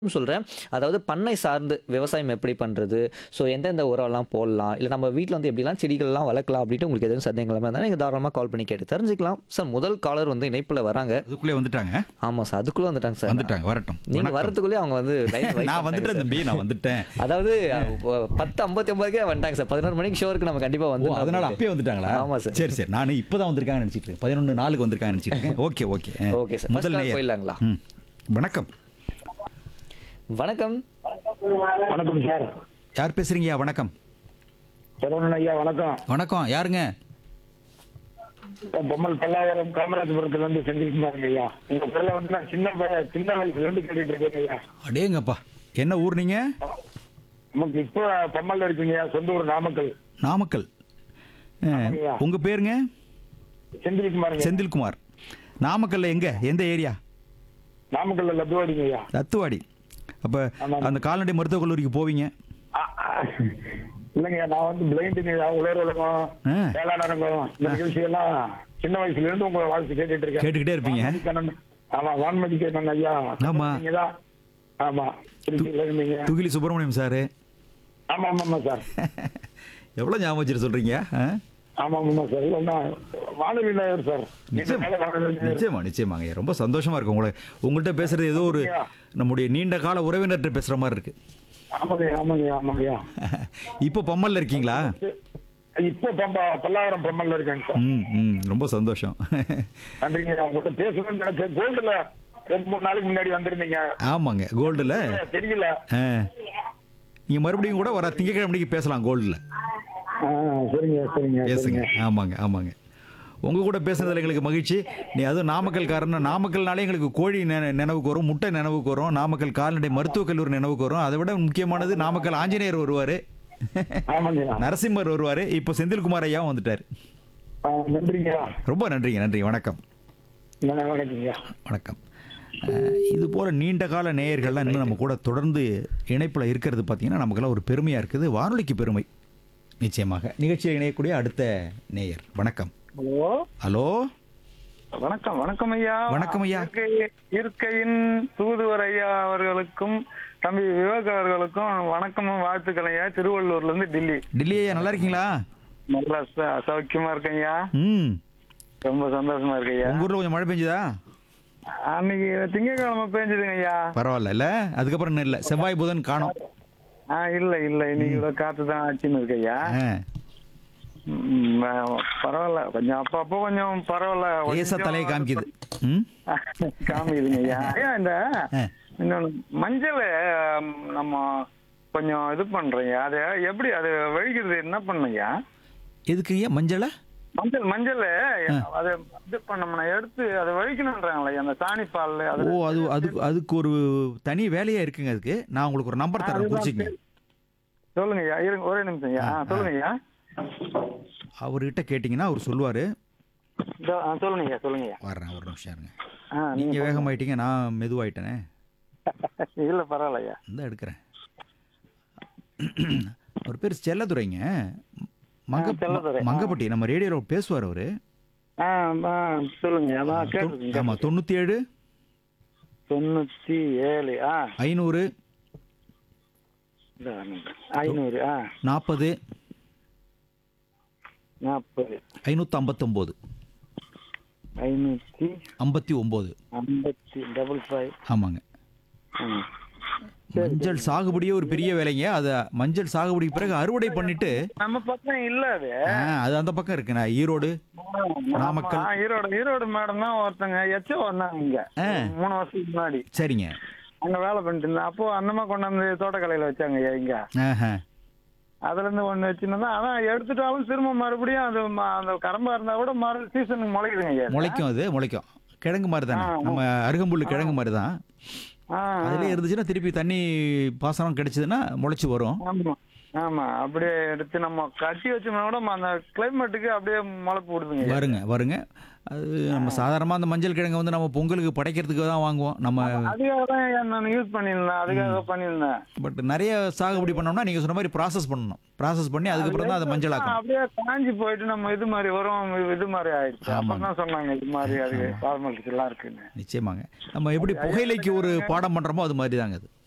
சொல்றேன். அதாவது பண்ணை சார்ந்து விவசாயம் எப்படி பண்றது? ஸோ எந்தெந்த உரம்லாம் போடலாம்? இல்ல நம்ம வீட்ல வந்து எப்படிலாம் செடிகள்லாம் வளர்க்கலாம் அப்படின்ட்டு உங்களுக்கு எதுவும் சந்தேகங்கள் இருந்தா நீங்க தாராளமா கால் பண்ணி கேட்டு தெரிஞ்சுக்கலாம். சார் முதல் காலர் வந்து இணைப்புல வராங்க. அதுக்குள்ளே வந்துட்டாங்க ஆமா சார். அதுக்குள்ள வந்துட்டாங்க சார். வந்துட்டாங்க வரட்டும் நீங்க வணக்கம். வரதுக்குள்ளே அவங்க வந்து லைன் வைட் நான் வந்துட்டேன் பண்ணிட்டாங்க தம்பி நான் வந்துட்டேன் சார். அதாவது பத்து ஐம்பத்தி ஒன்பதுக்கே வந்துட்டாங்க சார். பதினோரு மணிக்கு ஷோருக்கு நம்ம கண்டிப்பா ஓ, வந்து அதனால அப்பயே வந்துட்டாங்களா ஆமா சார். சரி சரி நான் இப்பதான் வந்திருக்காங்கன்னு நினைச்சிட்டு இருக்கேன் பதினொன்று நாளுக்கு வந்திருக்காங்கன்னு நினைச்சிட்டு இருக்கேன் ஓகே ஓகே ஓகே சார். முதல் First call நேயர். போயிடலாங்களா? ம். வணக்கம் வணக்கம். வணக்கம் சார் யார் பேசுறீங்கயா வணக்கம் சரவணன் ஐயா வணக்கம் வணக்கம் யாருங்க பொம்மல் பல்லாயிரம் காமராஜபுரத்துல இருந்து செஞ்சிருக்கீங்க ஐயா உங்க பேர்ல வந்து நான் சின்ன பையன் சின்ன வயசுல இருந்து கேட்டுட்டு இருக்கேன் ஐயா அடேங்கப்பா என்ன ஊர் நீங்க நமக்கு இப்போ பொம்மல் இருக்கீங்க சொந்த ஊர் நாமக்கல் நாமக்கல் அஹ், ஆமாங்கய்யா. உங்க பேருங்க செந்தில்குமார் செந்தில்குமார் நாமக்கல்ல எங்க எந்த ஏரியா நாமக்கல்ல லத்துவாடிங்க ஐயா தத்துவாடி அப்ப ஆமாம். அந்த கால்நடை மருத்துவக் கல்லூரிக்கு போவீங்க ஆ, ஆ. இல்லைங்க நான் வந்து பிளைண்டுங்க உலர் உலகம் ஆ. வேளாண் அரங்கம் இந்த நிகழ்ச்சி எல்லாம் சின்ன வயசுல இருந்து உங்க வாழ்க்கை கேட்டுட்டு இருக்கேன் கேட்டுக்கிட்டே இருப்பீங்க வான்மதி கண்ணன். ஆமா வான்மதி கண்ணன் ஐயா ஆமா. நீங்கதான் ஆமா திருச்சியில இருந்தீங்க துகிலி சுப்பிரமணியம் சாரு ஆமா ஆமா சார் எவ்வளவு ஞாபகம் வச்சுட்டு சொல்றீங்க ஆ? ஆமா ஆமா சார் இல்ல நான் வானொலி நேயர் சார் நிச்சயம் நீண்ட கால வானொலி நேயர். நிச்சயமா நிச்சயமாங்க ரொம்ப சந்தோஷமா இருக்கு உங்களை உங்கள்கிட்ட பேசுறது ஏதோ ஒரு நம்முடைய நீண்ட கால உறவினர்கிட்ட பேசுற மாதிரி இருக்கு ஆமாங்க ஆமாங்க ஆமாங்க இப்போ பம்மல்ல இருக்கீங்களா இப்போ பம்பா பல்லாயிரம் பம்மல்ல இருக்காங்க சார் ம் ம் ரொம்ப சந்தோஷம் நன்றிங்க உங்கள்கிட்ட பேசணும்னு நினைச்சேன் கோல்டுல ரெண்டு மூணு நாளைக்கு முன்னாடி வந்திருந்தீங்க ஆமாங்க கோல்டுல தெரியல ஆ. நீங்க மறுபடியும் கூட வர திங்கக்கிழமைக்கு பேசலாம் கோல்டுல ஆ, சரிங்க சரிங்க பேசுங்க சரிங்க ஆமாங்க ஆமாங்க உங்க கூட பேசுனதுல எங்களுக்கு மகிழ்ச்சி நீ அதுவும் நாமக்கல்காரன் நாமக்கல்னாலே எங்களுக்கு கோழி நெ- நினைவுக்கு வரும் முட்டை நினைவுக்கு வரும் நாமக்கல் கால்நடை மருத்துவக் கல்லூரி நினைவுக்கு வரும் அதை விட முக்கியமானது நாமக்கல் ஆஞ்சநேயர் வருவாரு ஆமாங்க நரசிம்மர் வருவாரு இப்போ செந்தில்குமார் ஐயாவும் வந்துட்டாரு ஆ, நன்றிங்க ரொம்ப நன்றிங்க நன்றி வணக்கம் நல்லா வணக்கங்க வணக்கம் அஹ், இது போல நீண்ட கால நேயர்கள்லாம் இன்னும் நம்ம கூட தொடர்ந்து இணைப்பில் இருக்கிறது பார்த்தீங்கன்னா நமக்கெல்லாம் ஒரு பெருமையாக இருக்குது வானொலிக்கு பெருமை நிச்சயமாக நிகழ்ச்சியில் இணையக்கூடிய அடுத்த நேயர் வணக்கம் ஹலோ ஹலோ வணக்கம் வணக்கம் ஐயா வணக்கம் ஐயா. இயற்கை- இயற்கையின் தூதுவர் ஐயா அவர்களுக்கும் தம்பி விவேக் அவர்களுக்கும் வணக்கமும் வாழ்த்துக்கள் ஐயா திருவள்ளூர்ல இருந்து டெல்லி டில்லி ஐயா நல்லா இருக்கீங்களா நல்லா ச- சௌக்கியமா இருக்கேன் ஐயா ம் ரொம்ப சந்தோஷமா இருக்கு ஐயா உங்கள் ஊரில் கொஞ்சம் மழை பெஞ்சுதா அன்னைக்கு திங்கட்கிழமை பேஞ்சதுங்க ஐயா பரவாயில்ல இல்லை அதுக்கப்புறம் இன்னும் இல்லை செவ்வாய் புதன் காணும் ஆ இல்ல இல்ல இன்னைக்கு இவ்வளவு காத்து தான் ஆச்சுன்னு இருக்கு ஐயா ஆ ம், ஆ, பரவாயில்ல கொஞ்சம் அப்பப்போ கொஞ்சம் பரவாயில்ல லேசா கொஞ்சம் தலையை காமிக்குது ம் காமிக்குதுங்க ஐயா ஐயா இந்த ஆ. இன்னொன்னு மஞ்சள் ம், நம்ம கொஞ்சம் இது பண்றீங்க அதை எப்படி அது வழிக்கிறது என்ன பண்ணுங்க எதுக்கு ஐயா மஞ்சளை மஞ்சள் மஞ்சள் அதை இது பண்ணோம்னா எடுத்து அதை வழிக்கணுன்றாங்களே அந்த சாணி பால் அது ஓ அது அது அதுக்கு ஒரு தனி வேலையாக இருக்குங்க அதுக்கு நான் உங்களுக்கு ஒரு நம்பர் தரேன் குறிச்சிங்க சொல்லுங்க ஐயா இருங்க ஒரே நிமிஷம் ஐயா ஆ, சொல்லுங்க ஐயா அவர்கிட்ட கேட்டிங்கன்னா அவர் சொல்லுவார் இதோ, ஆ, சொல்லுங்க ஐயா சொல்லுங்க ஐயா வர்றேன் ஒரு நிமிஷம் இருங்க ஆ, நீங்க நீங்கள் வேகமாயிட்டீங்க நான் மெதுவாயிட்டேனே இல்ல பரவாயில்ல ஐயா இந்த எடுக்கிறேன் அவர் பேர் செல்லதுரைங்க மங்க ஆ, செல்லதுரை. ஆ. மங்கப்பட்டி நம்ம ரேடியோவில் பேசுவார் அவர் ஆ ஆ, சொல்லுங்க அதான் கேட்டுருக்கீங்க ஆமாம் தொண்ணூற்றி ஏழு தொண்ணூத்தி ஏழு ஆ ஐநூறு இந்த வரணுங்க. ஐநூறு ஆ நாற்பது நாற்பது ஐநூற்றி ஐம்பத்தொம்போது ஐநூத்தி ஐம்பத்தி ஒம்பது ஐம்பத்தி டபுள் ஃபைவ் ஆமாங்க மஞ்சள் சாகுபடியே ஒரு பெரிய வேலைங்க அதை மஞ்சள் சாகுபடிக்கு பிறகு அறுவடை பண்ணிட்டு நம்ம பக்கம் இல்ல அது ஆ, அது அந்த பக்கம் இருக்குண்ணா ஈரோடு நாமக்கல். ஆமா, ஈரோடு ஈரோடு மேடம் தான் ஒருத்தங்க எச்சோ வந்தாங்க இங்க ஆ. மூணு வருஷத்துக்கு முன்னாடி சரிங்க அங்க வேலை பண்ணிட்டு இருந்தேன் அப்போ அந்தமா கொண்டாந்து தோட்டக்கலையில வச்சாங்க ஐயா இங்க ஆஹா அதுல இருந்து ஒண்ணு வச்சிருந்தா அதான் எடுத்துட்டாலும் திரும்ப மறுபடியும் அது ம- அந்த கரம்பா இருந்தா கூட மறு சீசனுக்கு முளைக்குதுங்க ஐயா முளைக்கும் அது முளைக்கும் கிழங்கு மாதிரி தானே ஆ, நம்ம அருகம்புல் கிழங்கு மாதிரி தான் ஆ, அதிலே இருந்துச்சுன்னா திருப்பி தண்ணி பாசனம் கிடைச்சதுன்னா முளைச்சி வரும் ஆமா ஆமா அப்படியே எடுத்து நம்ம கட்டி வச்சோம்னா கூட அந்த கிளைமேட்டுக்கு அப்படியே முளைப்பு விடுதுங்க ஐயா. வருங்க வருங்க அது நம்ம சாதாரணமாக அந்த மஞ்சள் கிழங்கு வந்து நம்ம பொங்கலுக்கு படைக்கிறதுக்கு தான் வாங்குவோம் நம்ம அதுக்காக தான் ஐயா நான் யூஸ் பண்ணியிருந்தேன் அதுக்காக பண்ணியிருந்தேன் பட் நிறைய சாகுபடி பண்ணோம்னா நீங்கள் சொன்ன மாதிரி ப்ராசஸ் பண்ணணும் ப்ராசஸ் பண்ணி அதுக்கப்புறம் தான் அதை மஞ்சள் ஆக்கணும் அப்படியே காஞ்சி போயிட்டு நம்ம இது மாதிரி வரும் இது மாதிரி ஆயிடுச்சு அப்பதான் தான் சொன்னாங்க இது மாதிரி அது ஃபார்மாலிட்டிஸ் எல்லாம் இருக்குன்னு நிச்சயமாங்க நம்ம எப்படி புகையிலைக்கு ஒரு பாடம் பண்ணுறோமோ அது மாதிரி தாங்க அது